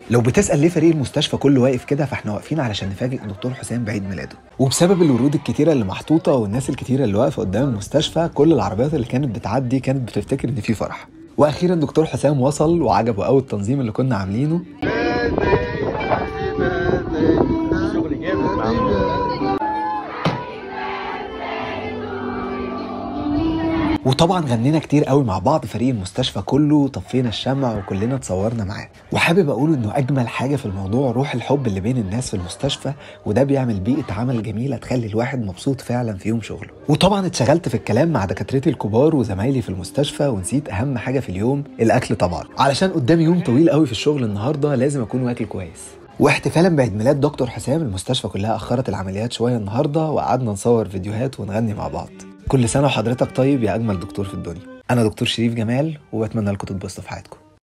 لو بتسال ليه فريق المستشفى كله واقف كده فاحنا واقفين علشان نفاجئ الدكتور حسام بعيد ميلاده وبسبب الورود الكتيره اللي محطوطه والناس الكتيره اللي واقفه قدام المستشفى كل العربيات اللي كانت بتعدي كانت بتفتكر ان في فرح واخيرا دكتور حسام وصل وعجبه قوي التنظيم اللي كنا عاملينه شغل جامد وطبعا غنينا كتير قوي مع بعض فريق المستشفى كله طفينا الشمع وكلنا اتصورنا معاه وحابب اقول انه اجمل حاجه في الموضوع روح الحب اللي بين الناس في المستشفى وده بيعمل بيئه عمل جميله تخلي الواحد مبسوط فعلا في يوم شغله وطبعا اتشغلت في الكلام مع دكاترتي الكبار وزمايلي في المستشفى ونسيت اهم حاجه في اليوم الاكل طبعا علشان قدامي يوم طويل قوي في الشغل النهارده لازم اكون واكل كويس واحتفالا بعيد ميلاد دكتور حسام المستشفى كلها اخرت العمليات شويه النهارده وقعدنا نصور فيديوهات ونغني مع بعض كل سنه وحضرتك طيب يا اجمل دكتور في الدنيا انا دكتور شريف جمال وبتمنى لكم تتبسطوا في حياتكم